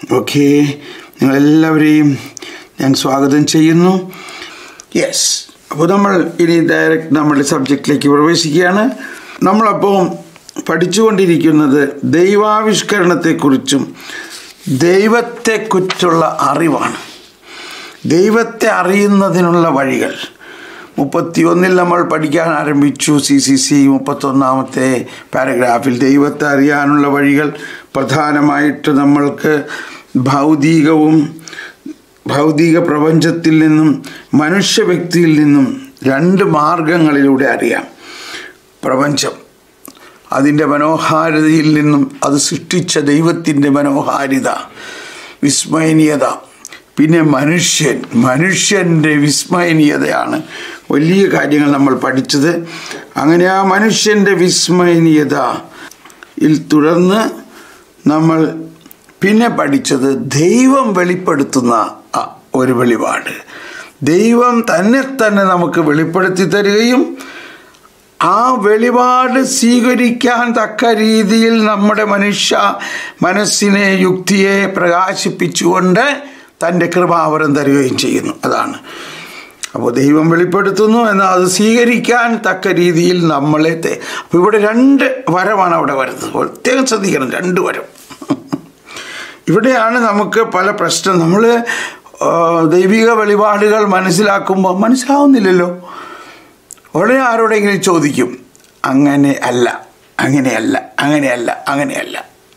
Okay നിങ്ങളെല്ലാവരെയും ഞാൻ സ്വാഗതം ചെയ്യുന്നു യെസ് അപ്പോൾ നമ്മൾ ഇനി ഡയറക്റ്റ് നമ്മുടെ സബ്ജക്റ്റിലേക്ക് പ്രവേശിക്കുകയാണ് നമ്മളപ്പോൾ പഠിച്ചുകൊണ്ടിരിക്കുന്നത് ദൈവാവിഷ്കരണത്തെക്കുറിച്ചും ദൈവത്തെക്കുറിച്ചുള്ള അറിവാണ് ദൈവത്തെ അറിയുന്നതിനുള്ള വഴികൾ മുപ്പത്തിയൊന്നിൽ നമ്മൾ പഠിക്കാൻ ആരംഭിച്ചു സി സി സി മുപ്പത്തൊന്നാമത്തെ പാരഗ്രാഫിൽ ദൈവത്തെ അറിയാനുള്ള വഴികൾ പ്രധാനമായിട്ട് നമ്മൾക്ക് ഭൗതികവും ഭൗതിക പ്രപഞ്ചത്തിൽ നിന്നും മനുഷ്യ വ്യക്തിയിൽ നിന്നും രണ്ട് മാർഗങ്ങളിലൂടെ അറിയാം പ്രപഞ്ചം അതിൻ്റെ മനോഹാരിതയിൽ നിന്നും അത് സൃഷ്ടിച്ച ദൈവത്തിൻ്റെ മനോഹാരിത വിസ്മയനീയത പിന്നെ മനുഷ്യൻ മനുഷ്യൻ്റെ വിസ്മയനീയതയാണ് വലിയ കാര്യങ്ങൾ നമ്മൾ പഠിച്ചത് അങ്ങനെ ആ മനുഷ്യൻ്റെ വിസ്മയനീയത യിൽ തുടർന്ന് നമ്മൾ പിന്നെ പഠിച്ചത് ദൈവം വെളിപ്പെടുത്തുന്ന അ- ഒരു വെളിപാട് ദൈവം തന്നെ തന്നെ നമുക്ക് വെളിപ്പെടുത്തി തരികയും ആ വെളിപാട് സ്വീകരിക്കാൻ തക്ക രീതിയിൽ നമ്മുടെ മനുഷ്യ മനസ്സിനെ യുക്തിയെ പ്രകാശിപ്പിച്ചുകൊണ്ട് തൻ്റെ കൃപാവരം തരികയും ചെയ്യുന്നു അതാണ് അപ്പോൾ ദൈവം വെളിപ്പെടുത്തുന്നു എന്നാൽ അത് സ്വീകരിക്കാൻ തക്ക രീതിയിൽ നമ്മളെ തെ- അപ്പോൾ ഇവിടെ രണ്ട് വരമാണ് അവിടെ വരുന്നത് പ്രത്യേകം ശ്രദ്ധിക്കണം രണ്ട് വരം ഇവിടെയാണ് നമുക്ക് പല പ്രശ്നം നമ്മൾ ദൈവിക വെളിപാടുകൾ മനസ്സിലാക്കുമ്പോൾ മനസ്സിലാവുന്നില്ലല്ലോ ഉടനെ ആരോടെങ്കിലും ചോദിക്കും അങ്ങനെ അല്ല അങ്ങനെയല്ല അങ്ങനെയല്ല അങ്ങനെയല്ല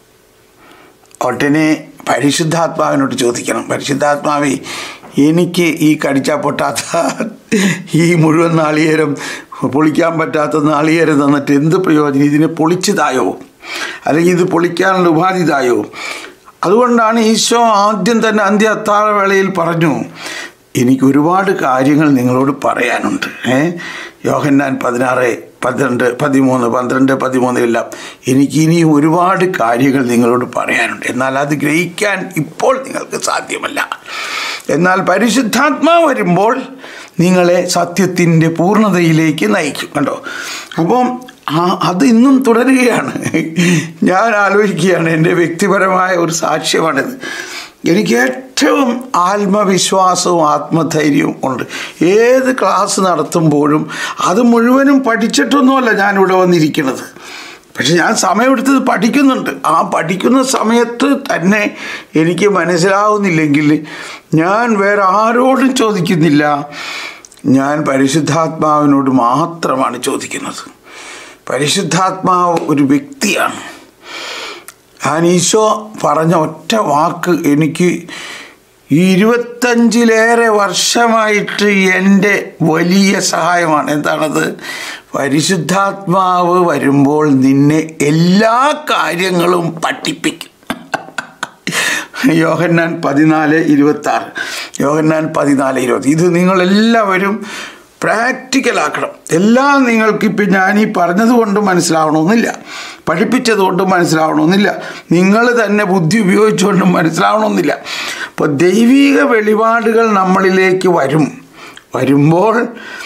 ഉടനെ പരിശുദ്ധാത്മാവിനോട് ചോദിക്കണം പരിശുദ്ധാത്മാവേ എനിക്ക് ഈ കടിച്ചാൽ പൊട്ടാത്ത ഈ മുഴുവൻ നാളികേരം പൊളിക്കാൻ പറ്റാത്ത നാളികേരം തന്നിട്ട് എന്ത് പ്രയോജനം ഇതിനെ പൊളിച്ചതായോ അല്ലെങ്കിൽ ഇത് പൊളിക്കാനുള്ള ഉപാധി തായോ അതുകൊണ്ടാണ് ഈശോ ആദ്യം തന്നെ അന്ത്യ അത്താഴവേളയിൽ പറഞ്ഞു എനിക്ക് ഒരുപാട് കാര്യങ്ങൾ നിങ്ങളോട് പറയാനുണ്ട് ഏ യോഹന്നാൻ പതിനാറ് പന്ത്രണ്ട് പതിമൂന്ന് പന്ത്രണ്ട് പതിമൂന്നിലെല്ലാം എനിക്ക് ഇനി ഒരുപാട് കാര്യങ്ങൾ നിങ്ങളോട് പറയാനുണ്ട് എന്നാൽ അത് ഗ്രഹിക്കാൻ ഇപ്പോൾ നിങ്ങൾക്ക് സാധ്യമല്ല എന്നാൽ പരിശുദ്ധാത്മാവ് വരുമ്പോൾ നിങ്ങളെ സത്യത്തിൻ്റെ പൂർണ്ണതയിലേക്ക് നയിക്കും കണ്ടോ അപ്പം ആ അത് ഇന്നും തുടരുകയാണ് ഞാൻ ആലോചിക്കുകയാണ് എൻ്റെ വ്യക്തിപരമായ ഒരു സാക്ഷ്യമാണിത് എനിക്ക് ഏറ്റവും ആത്മവിശ്വാസവും ആത്മധൈര്യവും ഉണ്ട് ഏത് ക്ലാസ് നടത്തുമ്പോഴും അത് മുഴുവനും പഠിച്ചിട്ടൊന്നുമല്ല ഞാനിവിടെ വന്നിരിക്കുന്നത് പക്ഷെ ഞാൻ സമയമെടുത്ത് പഠിക്കുന്നുണ്ട് ആ പഠിക്കുന്ന സമയത്ത് തന്നെ എനിക്ക് മനസ്സിലാവുന്നില്ലെങ്കിൽ ഞാൻ വേറെ ആരോടും ചോദിക്കുന്നില്ല ഞാൻ പരിശുദ്ധാത്മാവിനോട് മാത്രമാണ് ചോദിക്കുന്നത് പരിശുദ്ധാത്മാവ് ഒരു വ്യക്തിയാണ് ഞാൻ ഈശോ പറഞ്ഞ ഒറ്റ വാക്ക് എനിക്ക് ഈ ഇരുപത്തഞ്ചിലേറെ വർഷമായിട്ട് എൻ്റെ വലിയ സഹായമാണ് എന്താണത് പരിശുദ്ധാത്മാവ് വരുമ്പോൾ നിന്നെ എല്ലാ കാര്യങ്ങളും പഠിപ്പിക്കും യോഹന്നാൻ പതിനാല് ഇരുപത്തി ആറ് യോഹന്നാൻ പതിനാല് ഇരുപത് ഇത് നിങ്ങളെല്ലാവരും പ്രാക്ടിക്കലാക്കണം എല്ലാം നിങ്ങൾക്ക് ഇപ്പം ഞാൻ ഈ പറഞ്ഞത് കൊണ്ട് മനസ്സിലാവണമെന്നില്ല പഠിപ്പിച്ചത് കൊണ്ട് മനസ്സിലാവണമെന്നില്ല നിങ്ങൾ തന്നെ ബുദ്ധി ഉപയോഗിച്ചുകൊണ്ട് മനസ്സിലാവണമെന്നില്ല അപ്പോൾ ദൈവിക വെളിപാടുകൾ നമ്മളിലേക്ക് വരും വരുമ്പോൾ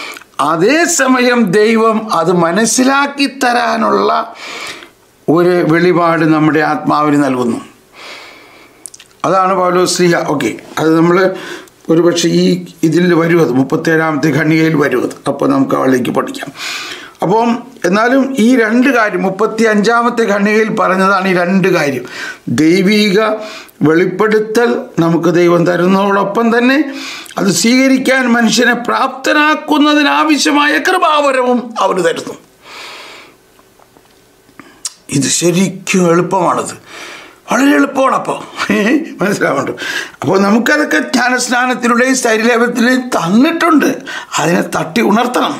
അതേസമയം ദൈവം അത് മനസ്സിലാക്കി തരാനുള്ള ഒരു വെളിപാട് നമ്മുടെ ആത്മാവിന് നൽകുന്നു അതാണ് പൗലോസ്ലിഹ ഓക്കെ അത് നമ്മൾ ഒരുപക്ഷെ ഈ ഇതിൽ വരുമത് മുപ്പത്തേഴാമത്തെ ഖണ്ഡികയിൽ വരുമത് അപ്പോൾ നമുക്ക് അവളിലേക്ക് പഠിക്കാം അപ്പം എന്നാലും ഈ രണ്ട് കാര്യം മുപ്പത്തി അഞ്ചാമത്തെ ഖണ്ഡികയിൽ പറഞ്ഞതാണ് ഈ രണ്ട് കാര്യം ദൈവിക വെളിപ്പെടുത്തൽ നമുക്ക് ദൈവം തരുന്നതോടൊപ്പം തന്നെ അത് സ്വീകരിക്കാൻ മനുഷ്യനെ പ്രാപ്തനാക്കുന്നതിനാവശ്യമായ കൃപാവരവും അവർ തരുന്നു ഇത് ശരിക്കും എളുപ്പമാണത് വളരെ എളുപ്പമാണ് അപ്പോൾ മനസ്സിലാവുന്നുണ്ട് അപ്പോൾ നമുക്കതൊക്കെ ജ്ഞാനസ്നാനത്തിലൂടെയും സ്ഥൈര്യലേപത്തിലൂടെയും തന്നിട്ടുണ്ട് അതിനെ തട്ടി ഉണർത്തണം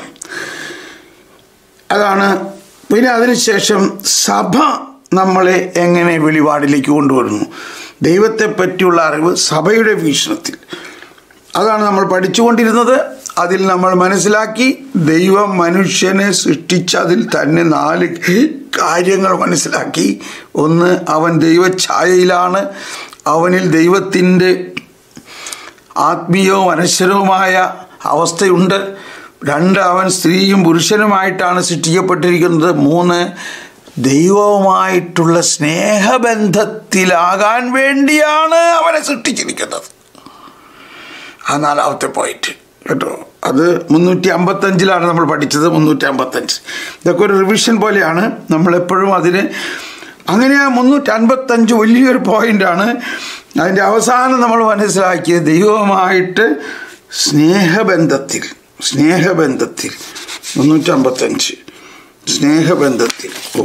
അതാണ് പിന്നെ അതിനുശേഷം സഭ നമ്മളെ എങ്ങനെ വെളിപാടിലേക്ക് കൊണ്ടുവരുന്നു ദൈവത്തെ പറ്റിയുള്ള അറിവ് സഭയുടെ വീക്ഷണത്തിൽ അതാണ് നമ്മൾ പഠിച്ചുകൊണ്ടിരുന്നത് അതിൽ നമ്മൾ മനസ്സിലാക്കി ദൈവം മനുഷ്യനെ സൃഷ്ടിച്ച അതിൽ തന്നെ നാല് കാര്യങ്ങൾ മനസ്സിലാക്കി ഒന്ന് അവൻ ദൈവഛായയിലാണ് അവനിൽ ദൈവത്തിൻ്റെ ആത്മീയവും അനശ്വരവുമായ അവസ്ഥയുണ്ട് രണ്ട് അവൻ സ്ത്രീയും പുരുഷനുമായിട്ടാണ് സൃഷ്ടിക്കപ്പെട്ടിരിക്കുന്നത് മൂന്ന് ദൈവവുമായിട്ടുള്ള സ്നേഹബന്ധത്തിലാകാൻ വേണ്ടിയാണ് അവനെ സൃഷ്ടിച്ചിരിക്കുന്നത് ആ നാലാമത്തെ പോയിന്റ് കേട്ടോ അത് മുന്നൂറ്റി അമ്പത്തഞ്ചിലാണ് നമ്മൾ പഠിച്ചത് മുന്നൂറ്റി അമ്പത്തഞ്ച് ഇതൊക്കെ ഒരു റിവിഷൻ പോലെയാണ് നമ്മളെപ്പോഴും അതിന് അങ്ങനെ ആ മുന്നൂറ്റി അൻപത്തഞ്ച് വലിയൊരു പോയിൻ്റാണ് അതിൻ്റെ അവസാനം നമ്മൾ മനസ്സിലാക്കിയത് ദൈവവുമായിട്ട് സ്നേഹബന്ധത്തിൽ സ്നേഹബന്ധത്തിൽ മുന്നൂറ്റമ്പത്തഞ്ച് സ്നേഹബന്ധത്തിൽ ഓ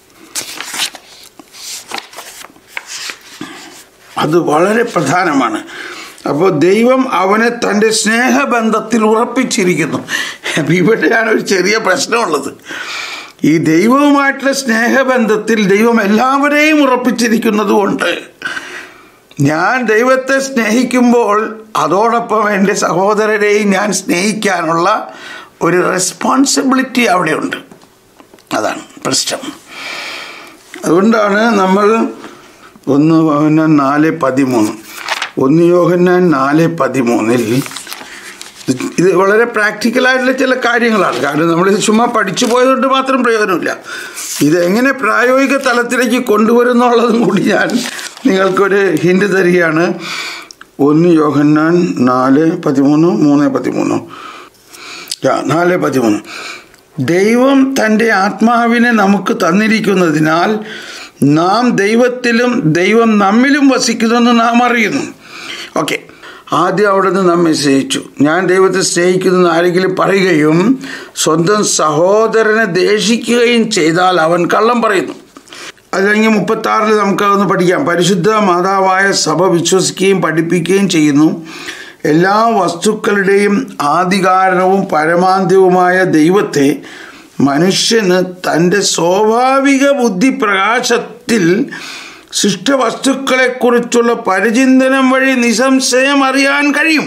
അത് വളരെ പ്രധാനമാണ് അപ്പോൾ ദൈവം അവനെ തൻ്റെ സ്നേഹബന്ധത്തിൽ ഉറപ്പിച്ചിരിക്കുന്നു അപ്പം ഇവിടെയാണ് ഒരു ചെറിയ പ്രശ്നമുള്ളത് ഈ ദൈവവുമായിട്ടുള്ള സ്നേഹബന്ധത്തിൽ ദൈവം എല്ലാവരെയും ഉറപ്പിച്ചിരിക്കുന്നത് കൊണ്ട് ഞാൻ ദൈവത്തെ സ്നേഹിക്കുമ്പോൾ അതോടൊപ്പം എൻ്റെ സഹോദരരെയും ഞാൻ സ്നേഹിക്കാനുള്ള ഒരു റെസ്പോൺസിബിലിറ്റി അവിടെയുണ്ട് അതാണ് പ്രശ്നം അതുകൊണ്ടാണ് നമ്മൾ ഒന്ന് യോഹന്നാൻ നാല് പതിമൂന്ന് ഒന്ന് യോഹന്നാൻ നാല് പതിമൂന്നിൽ ഇത് വളരെ പ്രാക്ടിക്കലായിട്ടുള്ള ചില കാര്യങ്ങളാണ് കാരണം നമ്മളിത് ചുമ്മാ പഠിച്ചു പോയതുകൊണ്ട് മാത്രം പ്രയോജനമില്ല ഇത് എങ്ങനെ പ്രായോഗിക തലത്തിലേക്ക് കൊണ്ടുവരുന്നുള്ളതും കൂടി ഞാൻ നിങ്ങൾക്കൊരു ഹിൻഡ് തരികയാണ് ഒന്ന് യോഹന്നാൻ നാല് പതിമൂന്ന് മൂന്ന് പതിമൂന്ന് നാല് പതിമൂന്ന് ദൈവം തൻ്റെ ആത്മാവിനെ നമുക്ക് തന്നിരിക്കുന്നതിനാൽ നാം ദൈവത്തിലും ദൈവം നമ്മിലും വസിക്കുന്നെന്ന് നാം അറിയുന്നു ഓക്കെ ആദ്യം അവിടെ നിന്ന് നമ്മെ സ്നേഹിച്ചു ഞാൻ ദൈവത്തെ സ്നേഹിക്കുന്നു ആരെങ്കിലും പറയുകയും സ്വന്തം സഹോദരനെ ദേഷിക്കുകയും ചെയ്താൽ അവൻ കള്ളം പറയുന്നു അത് കഴിഞ്ഞ് മുപ്പത്തി ആറിൽ നമുക്കതൊന്ന് പഠിക്കാം പരിശുദ്ധ മാതാവായ സഭ വിശ്വസിക്കുകയും പഠിപ്പിക്കുകയും ചെയ്യുന്നു എല്ലാ വസ്തുക്കളുടെയും ആദികാരണവും പരമാന്ത്യവുമായ ദൈവത്തെ മനുഷ്യന് തൻ്റെ സ്വാഭാവിക ബുദ്ധി പ്രകാശത്തിൽ സൃഷ്ടവസ്തുക്കളെക്കുറിച്ചുള്ള പരിചിന്തനം വഴി നിസംശയം അറിയാൻ കഴിയും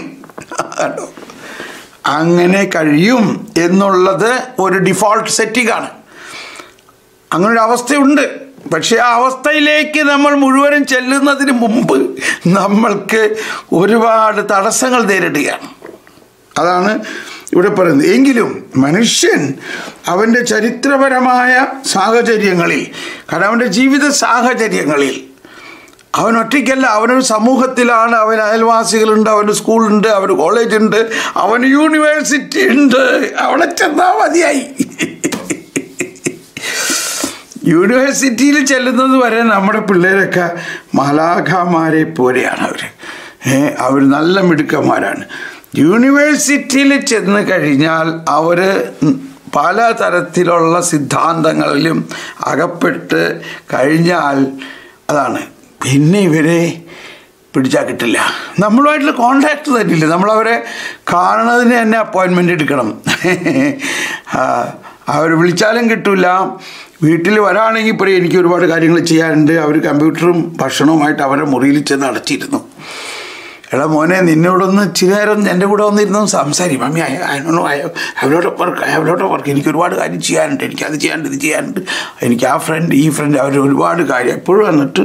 അങ്ങനെ കഴിയും എന്നുള്ളത് ഒരു ഡിഫോൾട്ട് സെറ്റിംഗ് ആണ് അങ്ങനെ ഒരു അവസ്ഥയുണ്ട് പക്ഷേ ആ അവസ്ഥയിലേക്ക് നമ്മൾ മുഴുവനും ചെല്ലുന്നതിന് മുമ്പ് നമ്മൾക്ക് ഒരുപാട് തടസ്സങ്ങൾ നേരിടുകയാണ് അതാണ് ഇവിടെ പറയുന്നത് എങ്കിലും മനുഷ്യൻ അവൻ്റെ ചരിത്രപരമായ സാഹചര്യങ്ങളിൽ കാരണം അവൻ്റെ ജീവിത സാഹചര്യങ്ങളിൽ അവൻ ഒറ്റയ്ക്കല്ല അവനൊരു സമൂഹത്തിലാണ് അവൻ അയൽവാസികളുണ്ട് അവന് സ്കൂളുണ്ട് അവന് കോളേജുണ്ട് അവന് യൂണിവേഴ്സിറ്റി ഉണ്ട് അവിടെ ചെന്നാൽ മതിയായി യൂണിവേഴ്സിറ്റിയിൽ ചെല്ലുന്നത് വരെ നമ്മുടെ പിള്ളേരൊക്കെ മലാഖമാരെ പോലെയാണ് അവർ അവർ നല്ല മിടുക്കന്മാരാണ് യൂണിവേഴ്സിറ്റിയിൽ ചെന്ന് കഴിഞ്ഞാൽ അവർ പല തരത്തിലുള്ള സിദ്ധാന്തങ്ങളിലും അകപ്പെട്ട് കഴിഞ്ഞാൽ അതാണ് പിന്നെ ഇവരെ പിടിച്ചാൽ കിട്ടില്ല നമ്മളുമായിട്ടുള്ള കോണ്ടാക്ട് തരില്ല നമ്മളവരെ കാണുന്നതിന് തന്നെ അപ്പോയിൻമെൻ്റ് എടുക്കണം അവർ വിളിച്ചാലും കിട്ടില്ല വീട്ടിൽ വരാണെങ്കിൽ പറയും എനിക്ക് ഒരുപാട് കാര്യങ്ങൾ ചെയ്യാനുണ്ട് അവർ കമ്പ്യൂട്ടറും ഭക്ഷണവുമായിട്ട് അവരുടെ മുറിയിൽ ചെന്ന് അടച്ചിരുന്നു എടാ മോനെ നിന്നോടൊന്ന് ഇച്ചിരി നേരം എൻ്റെ കൂടെ വന്നിരുന്നു സംസാരിക്കും മമ്മി അതിനൊന്നും അവരോട് വർക്ക് അവരോട് വർക്ക് എനിക്ക് ഒരുപാട് കാര്യം ചെയ്യാനുണ്ട് എനിക്ക് അത് ചെയ്യാനുണ്ട് ഇത് ചെയ്യാനുണ്ട് എനിക്ക് ആ ഫ്രണ്ട് ഈ ഫ്രണ്ട് അവർ ഒരുപാട് കാര്യം എപ്പോഴും വന്നിട്ട്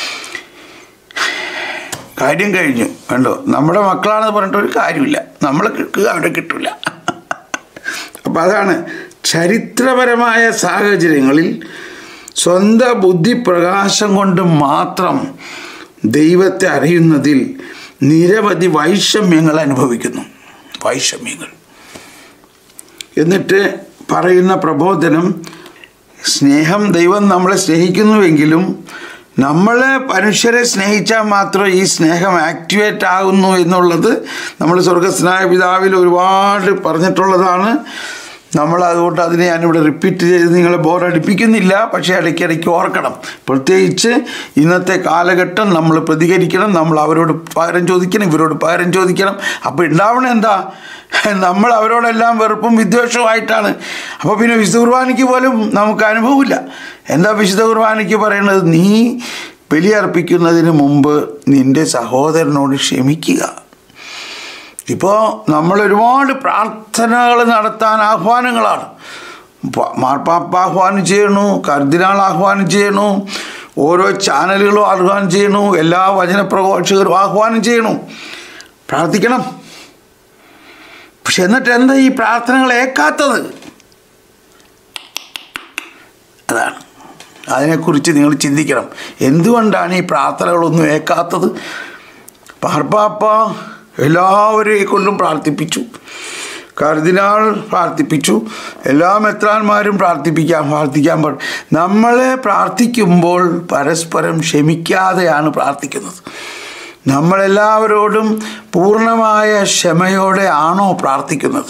കാര്യം കഴിഞ്ഞു കണ്ടോ നമ്മുടെ മക്കളാണെന്ന് പറഞ്ഞിട്ട് ഒരു കാര്യമില്ല നമ്മളെ കിട്ടുക അവരെ കിട്ടില്ല അപ്പം അതാണ് ചരിത്രപരമായ സാഹചര്യങ്ങളിൽ സ്വന്തം ബുദ്ധിപ്രകാശം കൊണ്ട് മാത്രം ദൈവത്തെ അറിയുന്നതിൽ നിരവധി വൈഷമ്യങ്ങൾ അനുഭവിക്കുന്നു വൈഷമ്യങ്ങൾ എന്നിട്ട് പറയുന്ന പ്രബോധനം സ്നേഹം ദൈവം നമ്മളെ സ്നേഹിക്കുന്നുവെങ്കിലും നമ്മൾ മനുഷ്യരെ സ്നേഹിച്ചാൽ മാത്രം ഈ സ്നേഹം ആക്ടിവേറ്റ് ആകുന്നു എന്നുള്ളത് നമ്മൾ സ്വർഗസ്നായ പിതാവിൽ ഒരുപാട് പറഞ്ഞിട്ടുള്ളതാണ് നമ്മൾ അതുകൊണ്ട് അതിനെ ഞാനിവിടെ റിപ്പീറ്റ് ചെയ്ത് നിങ്ങളെ ബോറടിപ്പിക്കുന്നില്ല പക്ഷേ ഇടയ്ക്കിടയ്ക്ക് ഓർക്കണം പ്രത്യേകിച്ച് ഇന്നത്തെ കാലഘട്ടം നമ്മൾ പ്രതികരിക്കണം നമ്മൾ അവരോട് പകരം ചോദിക്കണം ഇവരോട് പകരം ചോദിക്കണം അപ്പോൾ ഉണ്ടാവണം എന്താ നമ്മൾ അവരോടെല്ലാം വെറുപ്പും വിദ്വേഷവുമായിട്ടാണ് അപ്പോൾ പിന്നെ വിശുദ്ധ കുർബാനയ്ക്ക് പോലും നമുക്ക് അനുഭവമില്ല എന്താ വിശുദ്ധ കുർബാനയ്ക്ക് പറയുന്നത് നീ ബലിയർപ്പിക്കുന്നതിന് മുമ്പ് നിൻ്റെ സഹോദരനോട് ക്ഷമിക്കുക ഇപ്പോൾ നമ്മൾ ഒരുപാട് പ്രാർത്ഥനകൾ നടത്താൻ ആഹ്വാനങ്ങളാണ് മാർപ്പാപ്പ ആഹ്വാനം ചെയ്യണു കർദിനാൾ ആഹ്വാനം ചെയ്യണു ഓരോ ചാനലുകളും ആഹ്വാനം ചെയ്യണു എല്ലാ വചനപ്രഘോഷകരും ആഹ്വാനം ചെയ്യണു പ്രാർത്ഥിക്കണം പക്ഷെ എന്നിട്ട് എന്താ ഈ പ്രാർത്ഥനകൾ ഏക്കാത്തത് അതാണ് അതിനെക്കുറിച്ച് നിങ്ങൾ ചിന്തിക്കണം എന്തുകൊണ്ടാണ് ഈ പ്രാർത്ഥനകളൊന്നും ഏക്കാത്തത് പാർപ്പാപ്പ എല്ലാവരെയും കൊണ്ടും പ്രാർത്ഥിപ്പിച്ചു കർദിനാൾ പ്രാർത്ഥിപ്പിച്ചു എല്ലാ മെത്രാന്മാരും പ്രാർത്ഥിപ്പിക്കാൻ പ്രാർത്ഥിക്കാൻ പാടും നമ്മളെ പ്രാർത്ഥിക്കുമ്പോൾ പരസ്പരം ക്ഷമിക്കാതെയാണ് പ്രാർത്ഥിക്കുന്നത് നമ്മളെല്ലാവരോടും പൂർണ്ണമായ ക്ഷമയോടെ ആണോ പ്രാർത്ഥിക്കുന്നത്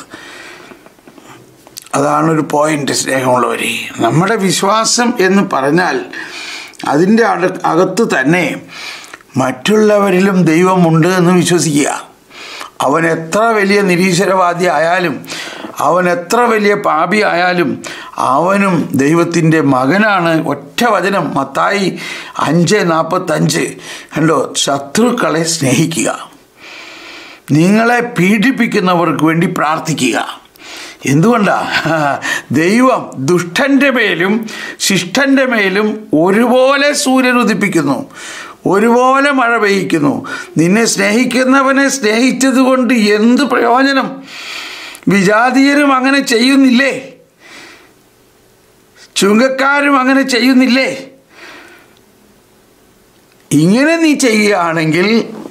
അതാണ് ഒരു പോയിന്റ് സ്നേഹമുള്ളവരെ നമ്മുടെ വിശ്വാസം എന്ന് പറഞ്ഞാൽ അതിൻ്റെ അട അകത്ത് തന്നെ മറ്റുള്ളവരിലും ദൈവമുണ്ട് എന്ന് വിശ്വസിക്കുക അവൻ എത്ര വലിയ നിരീശ്വരവാദി ആയാലും അവൻ എത്ര വലിയ പാപി ആയാലും അവനും ദൈവത്തിൻ്റെ മകനാണ് ഒറ്റ വചനം മത്തായി അഞ്ച് നാൽപ്പത്തഞ്ച് കണ്ടോ ശത്രുക്കളെ സ്നേഹിക്കുക നിങ്ങളെ പീഡിപ്പിക്കുന്നവർക്ക് വേണ്ടി പ്രാർത്ഥിക്കുക എന്തുകൊണ്ടാ ദൈവം ദുഷ്ടൻ്റെ മേലും ശിഷ്ടൻ്റെ മേലും ഒരുപോലെ സൂര്യൻ ഉദിപ്പിക്കുന്നു ഒരുപോലെ മഴ പെയ്യിക്കുന്നു നിന്നെ സ്നേഹിക്കുന്നവനെ സ്നേഹിച്ചത് കൊണ്ട് എന്ത് പ്രയോജനം വിജാതീയരും അങ്ങനെ ചെയ്യുന്നില്ലേ ചുങ്കക്കാരും അങ്ങനെ ചെയ്യുന്നില്ലേ ഇങ്ങനെ നീ ചെയ്യുകയാണെങ്കിൽ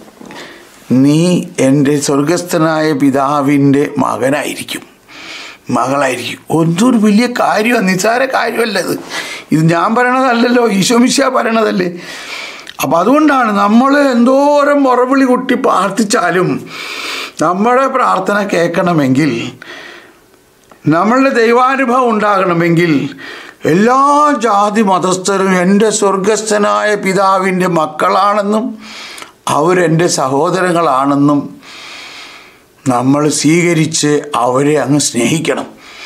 നീ എൻ്റെ സ്വർഗസ്ഥനായ പിതാവിൻ്റെ മകനായിരിക്കും മകളായിരിക്കും ഒന്നൊരു വലിയ കാര്യമാണ് നിസ്സാര കാര്യമല്ല ഇത് ഇത് ഞാൻ പറയണതല്ലല്ലോ ഈശോമിശ പറയണതല്ലേ അപ്പം അതുകൊണ്ടാണ് നമ്മൾ എന്തോരം മുറവിളി കുട്ടി പ്രാർത്ഥിച്ചാലും നമ്മുടെ പ്രാർത്ഥന കേൾക്കണമെങ്കിൽ നമ്മളുടെ ദൈവാനുഭവം ഉണ്ടാകണമെങ്കിൽ എല്ലാ ജാതി മതസ്ഥരും എൻ്റെ സ്വർഗസ്ഥനായ പിതാവിൻ്റെ മക്കളാണെന്നും അവരെൻ്റെ സഹോദരങ്ങളാണെന്നും നമ്മൾ സ്വീകരിച്ച് അവരെ അങ്ങ് സ്നേഹിക്കണം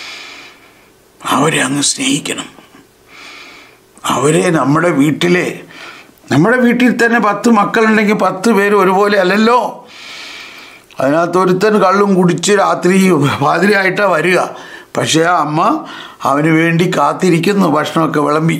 അവരെ അങ്ങ് സ്നേഹിക്കണം അവരെ നമ്മുടെ വീട്ടിലെ നമ്മുടെ വീട്ടിൽ തന്നെ പത്ത് മക്കളുണ്ടെങ്കിൽ പത്ത് പേര് ഒരുപോലെ അല്ലല്ലോ അതിനകത്ത് ഒരുത്തൻ കള്ളും കുടിച്ച് രാത്രി പാതിരിയായിട്ടാണ് വരിക പക്ഷേ ആ അമ്മ അവന് വേണ്ടി കാത്തിരിക്കുന്നു ഭക്ഷണമൊക്കെ വിളമ്പി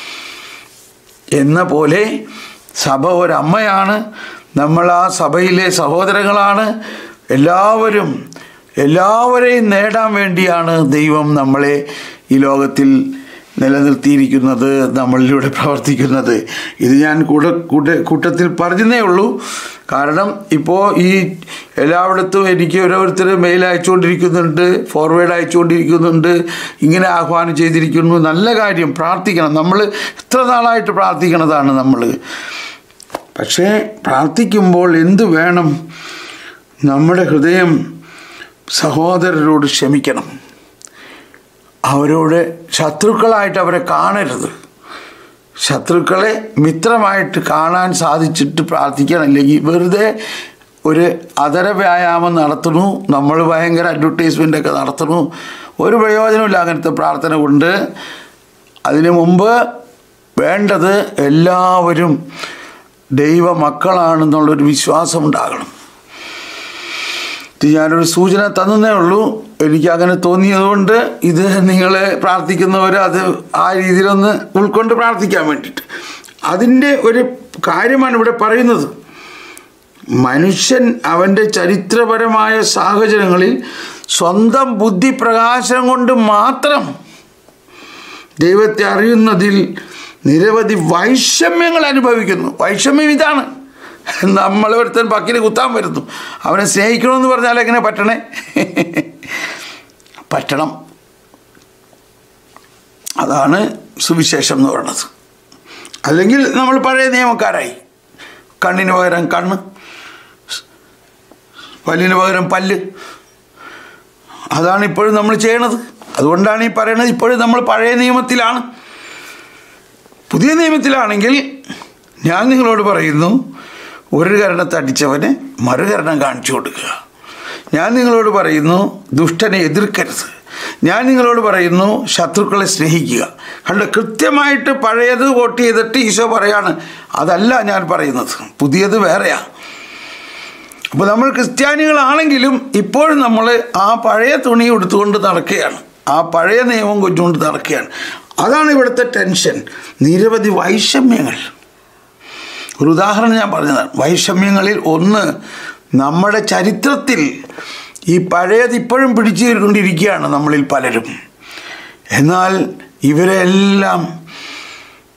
എന്ന പോലെ സഭ ഒരമ്മയാണ് നമ്മൾ ആ സഭയിലെ സഹോദരങ്ങളാണ് എല്ലാവരും എല്ലാവരെയും നേടാൻ വേണ്ടിയാണ് ദൈവം നമ്മളെ ഈ ലോകത്തിൽ നിലനിർത്തിയിരിക്കുന്നത് നമ്മളിലൂടെ പ്രവർത്തിക്കുന്നത് ഇത് ഞാൻ കൂടെ കൂട്ട കൂട്ടത്തിൽ പറഞ്ഞതേ ഉള്ളൂ കാരണം ഇപ്പോൾ ഈ എല്ലായിടത്തും എനിക്ക് ഓരോരുത്തർ മെയിൽ അയച്ചുകൊണ്ടിരിക്കുന്നുണ്ട് ഫോർവേഡ് അയച്ചുകൊണ്ടിരിക്കുന്നുണ്ട് ഇങ്ങനെ ആഹ്വാനം ചെയ്തിരിക്കുന്നു നല്ല കാര്യം പ്രാർത്ഥിക്കണം നമ്മൾ എത്ര നാളായിട്ട് പ്രാർത്ഥിക്കണതാണ് നമ്മൾ പക്ഷേ പ്രാർത്ഥിക്കുമ്പോൾ എന്ത് വേണം നമ്മുടെ ഹൃദയം സഹോദരരോട് ക്ഷമിക്കണം അവരോട് ശത്രുക്കളായിട്ട് അവരെ കാണരുത് ശത്രുക്കളെ മിത്രമായിട്ട് കാണാൻ സാധിച്ചിട്ട് പ്രാർത്ഥിക്കണം അല്ലെങ്കിൽ വെറുതെ ഒരു അതര വ്യായാമം നടത്തുന്നു നമ്മൾ ഭയങ്കര അഡ്വർടൈസ്മെൻ്റ് ഒക്കെ നടത്തുന്നു ഒരു പ്രയോജനമില്ല അങ്ങനത്തെ പ്രാർത്ഥന കൊണ്ട് അതിനു മുമ്പ് വേണ്ടത് എല്ലാവരും ദൈവ മക്കളാണെന്നുള്ളൊരു വിശ്വാസം ഉണ്ടാകണം ഇത് ഞാനൊരു സൂചന തന്നേ ഉള്ളൂ എനിക്ക് അങ്ങനെ തോന്നിയതുകൊണ്ട് ഇത് നിങ്ങൾ പ്രാർത്ഥിക്കുന്നവർ അത് ആ രീതിയിലൊന്ന് ഉൾക്കൊണ്ട് പ്രാർത്ഥിക്കാൻ വേണ്ടിയിട്ട് അതിൻ്റെ ഒരു കാര്യമാണ് ഇവിടെ പറയുന്നത് മനുഷ്യൻ അവൻ്റെ ചരിത്രപരമായ സാഹചര്യങ്ങളിൽ സ്വന്തം ബുദ്ധി പ്രകാശനം കൊണ്ട് മാത്രം ദൈവത്തെ അറിയുന്നതിൽ നിരവധി വൈഷമ്യങ്ങൾ അനുഭവിക്കുന്നു വൈഷമ്യം ഇതാണ് നമ്മൾ ഒരുത്തൻ പക്കിന് കുത്താൻ വരുന്നു അവനെ സ്നേഹിക്കണമെന്ന് പറഞ്ഞാൽ എങ്ങനെ പറ്റണേ പറ്റണം അതാണ് സുവിശേഷം എന്ന് പറയുന്നത് അല്ലെങ്കിൽ നമ്മൾ പഴയ നിയമക്കാരായി കണ്ണിന് പകരം കണ്ണ് പല്ലിന് പകരം പല്ല് അതാണ് ഇപ്പോഴും നമ്മൾ ചെയ്യണത് അതുകൊണ്ടാണ് ഈ പറയണത് ഇപ്പോഴും നമ്മൾ പഴയ നിയമത്തിലാണ് പുതിയ നിയമത്തിലാണെങ്കിൽ ഞാൻ നിങ്ങളോട് പറയുന്നു ഒരു കരണത്തെ അടിച്ചവന് മറുകരണം കാണിച്ചു കൊടുക്കുക ഞാൻ നിങ്ങളോട് പറയുന്നു ദുഷ്ടനെ എതിർക്കരുത് ഞാൻ നിങ്ങളോട് പറയുന്നു ശത്രുക്കളെ സ്നേഹിക്കുക കണ്ട് കൃത്യമായിട്ട് പഴയത് വോട്ട് ചെയ്തിട്ട് ഈശോ പറയാണ് അതല്ല ഞാൻ പറയുന്നത് പുതിയത് വേറെയാണ് അപ്പോൾ നമ്മൾ ക്രിസ്ത്യാനികളാണെങ്കിലും ഇപ്പോഴും നമ്മൾ ആ പഴയ തുണി എടുത്തുകൊണ്ട് നടക്കുകയാണ് ആ പഴയ നിയമം കൊണ്ടുകൊണ്ട് നടക്കുകയാണ് അതാണ് ഇവിടുത്തെ ടെൻഷൻ നിരവധി വൈഷമ്യങ്ങൾ ഒരു ഉദാഹരണം ഞാൻ പറഞ്ഞതാണ് വൈഷമ്യങ്ങളിൽ ഒന്ന് നമ്മുടെ ചരിത്രത്തിൽ ഈ പഴയത് ഇപ്പോഴും പിടിച്ചു കൊണ്ടിരിക്കുകയാണ് നമ്മളിൽ പലരും എന്നാൽ ഇവരെല്ലാം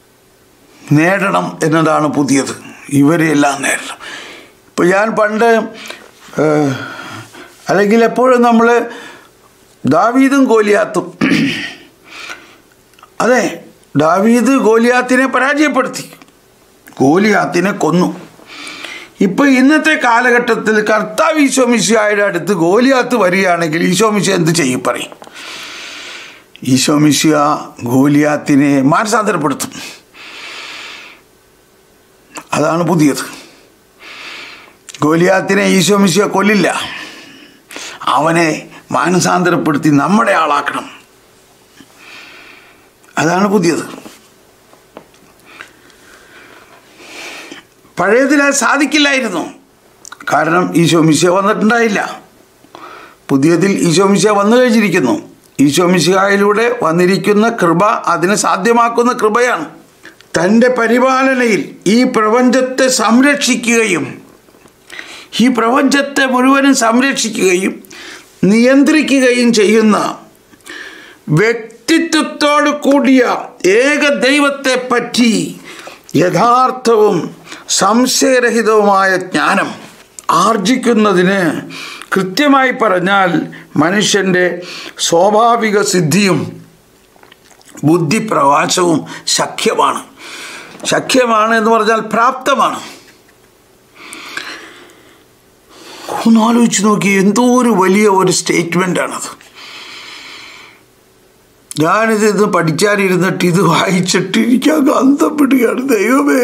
നേടണം എന്നതാണ് പുതിയത് ഇവരെല്ലാം നേടണം ഇപ്പോൾ ഞാൻ പണ്ട് ഏഹ്, അല്ലെങ്കിൽ എപ്പോഴും നമ്മൾ ദാവീദും ഗോലിയാത്തും അതെ ദാവീദ് ഗോലിയാത്തിനെ പരാജയപ്പെടുത്തി ഗോലിയാത്തിനെ കൊന്നു ഇപ്പൊ ഇന്നത്തെ കാലഘട്ടത്തിൽ കർത്താവ് ഈശോമിശിയായുടെ അടുത്ത് ഗോലിയാത്ത് വരികയാണെങ്കിൽ ഈശോമിശ എന്ത് ചെയ്യും പറയും ഈശോമിശിയ ഗോലിയാത്തിനെ മാനസാന്തരപ്പെടുത്തും അതാണ് പുതിയത് ഗോലിയാത്തിനെ ഈശോമിശിയ കൊല്ലില്ല അവനെ മാനസാന്തരപ്പെടുത്തി നമ്മുടെ ആളാക്കണം അതാണ് പുതിയത് പഴയതിൽ അത് സാധിക്കില്ലായിരുന്നു കാരണം ഈശോ മിശിഹ വന്നിട്ടുണ്ടായില്ല പുതിയതിൽ ഈശോ മിശിഹ വന്നു കഴിഞ്ഞിരിക്കുന്നു ഈശോ മിശിഹായിലൂടെ വന്നിരിക്കുന്ന കൃപ അതിനെ സാധ്യമാക്കുന്ന കൃപയാണ് തൻ്റെ പരിപാലനയിൽ ഈ പ്രപഞ്ചത്തെ സംരക്ഷിക്കുകയും ഈ പ്രപഞ്ചത്തെ മുഴുവനും സംരക്ഷിക്കുകയും നിയന്ത്രിക്കുകയും ചെയ്യുന്ന വ്യക്തിത്വത്തോട് കൂടിയ ഏക ദൈവത്തെ പറ്റി യഥാർത്ഥവും സംശയരഹിതവുമായ ജ്ഞാനം ആർജിക്കുന്നതിന് കൃത്യമായി പറഞ്ഞാൽ മനുഷ്യൻ്റെ സ്വാഭാവിക സിദ്ധിയും ബുദ്ധിപ്രകാശവും ശക്യമാണ് ശക്യമാണ് എന്ന് പറഞ്ഞാൽ പ്രാപ്തമാണ് ഒന്ന് ആലോചിച്ച് നോക്കി എന്തോ ഒരു വലിയ ഒരു സ്റ്റേറ്റ്മെൻ്റ് ആണത് ഞാനിത് ഇത് പഠിച്ചാനിരുന്നിട്ട് ഇത് വായിച്ചിട്ട് എനിക്ക് അങ്ങ് അന്തപ്പെടുകയാണ് ദൈവമേ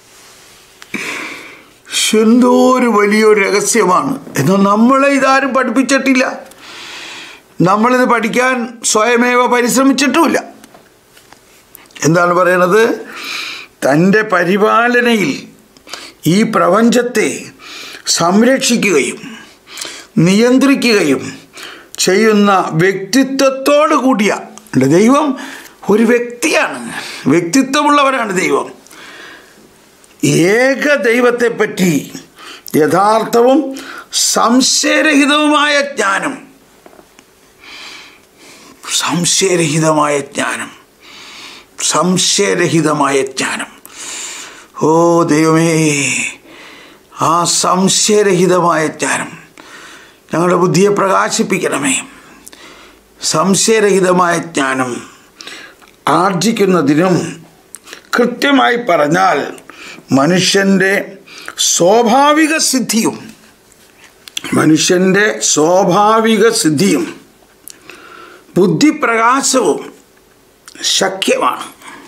എന്തോ ഒരു വലിയൊരു രഹസ്യമാണ് എന്നാൽ നമ്മളെ ഇതാരും പഠിപ്പിച്ചിട്ടില്ല നമ്മളിത് പഠിക്കാൻ സ്വയമേവ പരിശ്രമിച്ചിട്ടുമില്ല എന്താണ് പറയണത് തൻ്റെ പരിപാലനയിൽ ഈ പ്രപഞ്ചത്തെ സംരക്ഷിക്കുകയും നിയന്ത്രിക്കുകയും ചെയ്യുന്ന വ്യക്തിത്വത്തോട് കൂടിയ അല്ല, ദൈവം ഒരു വ്യക്തിയാണ് വ്യക്തിത്വമുള്ളവരാണ് ദൈവം ഏക ദൈവത്തെപ്പറ്റി യഥാർത്ഥവും സംശയരഹിതവുമായ ജ്ഞാനം സംശയരഹിതമായ ജ്ഞാനം സംശയരഹിതമായ ജ്ഞാനം ഓ ദൈവമേ ആ സംശയരഹിതമായ ജ്ഞാനം ഞങ്ങളുടെ ബുദ്ധിയെ പ്രകാശിപ്പിക്കണമേ സംശയരഹിതമായ ജ്ഞാനം ആർജിക്കുന്നതിനും കൃത്യമായി പറഞ്ഞാൽ മനുഷ്യൻ്റെ സ്വാഭാവിക സിദ്ധിയും മനുഷ്യൻ്റെ സ്വാഭാവിക സിദ്ധിയും ബുദ്ധിപ്രകാശവും ശക്യമാണ്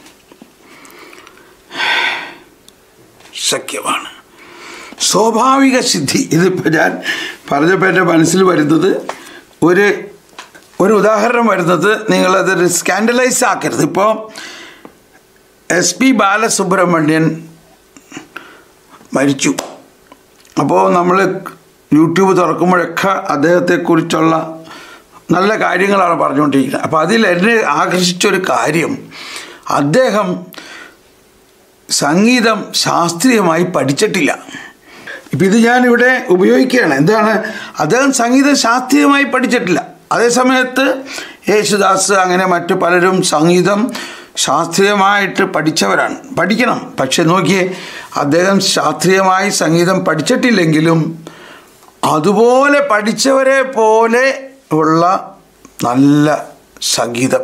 ശക്യമാണ് സ്വാഭാവിക സിദ്ധി ഇതിപ്പോൾ ഞാൻ പറഞ്ഞപ്പോൾ എൻ്റെ മനസ്സിൽ വരുന്നത് ഒരു ഒരു ഉദാഹരണം വരുന്നത് നിങ്ങളത് സ്കാൻഡലൈസ് ആക്കരുത് ഇപ്പോൾ എസ് പി ബാലസുബ്രഹ്മണ്യൻ മരിച്ചു അപ്പോൾ നമ്മൾ യൂട്യൂബ് തുറക്കുമ്പോഴൊക്കെ അദ്ദേഹത്തെക്കുറിച്ചുള്ള നല്ല കാര്യങ്ങളാണ് പറഞ്ഞുകൊണ്ടിരിക്കുന്നത് അപ്പോൾ അതിൽ എന്നെ ആകർഷിച്ചൊരു കാര്യം അദ്ദേഹം സംഗീതം ശാസ്ത്രീയമായി പഠിച്ചിട്ടില്ല ഇപ്പം ഇത് ഞാനിവിടെ ഉപയോഗിക്കുകയാണ് എന്താണ് അദ്ദേഹം സംഗീതം ശാസ്ത്രീയമായി പഠിച്ചിട്ടില്ല അതേസമയത്ത് യേശുദാസ് അങ്ങനെ മറ്റു പലരും സംഗീതം ശാസ്ത്രീയമായിട്ട് പഠിച്ചവരാണ് പഠിക്കണം പക്ഷെ നോക്കിയേ അദ്ദേഹം ശാസ്ത്രീയമായി സംഗീതം പഠിച്ചിട്ടില്ലെങ്കിലും അതുപോലെ പഠിച്ചവരെ പോലെ ഉള്ള നല്ല സംഗീതം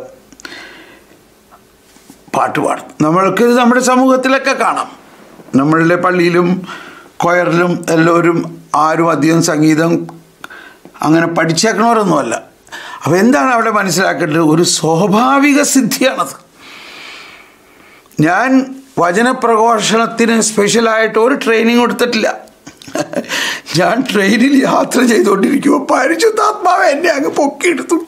പാട്ട് പാടും നമ്മൾക്ക് ഇത് നമ്മുടെ സമൂഹത്തിലൊക്കെ കാണാം നമ്മളുടെ പള്ളിയിലും കൊയറിലും എല്ലാവരും ആരും അധികം സംഗീതം അങ്ങനെ പഠിച്ചേക്കണവരൊന്നുമല്ല അപ്പോൾ എന്താണ് അവിടെ മനസ്സിലാക്കേണ്ടത് ഒരു സ്വാഭാവിക സിദ്ധിയാണത് ഞാൻ വചനപ്രഘോഷണത്തിന് സ്പെഷ്യലായിട്ട് ഒരു ട്രെയിനിങ് കൊടുത്തിട്ടില്ല ഞാൻ ട്രെയിനിൽ യാത്ര ചെയ്തുകൊണ്ടിരിക്കുമ്പോൾ പരിശുദ്ധാത്മാവ് എന്നെ അങ്ങ് പൊക്കിയെടുത്തു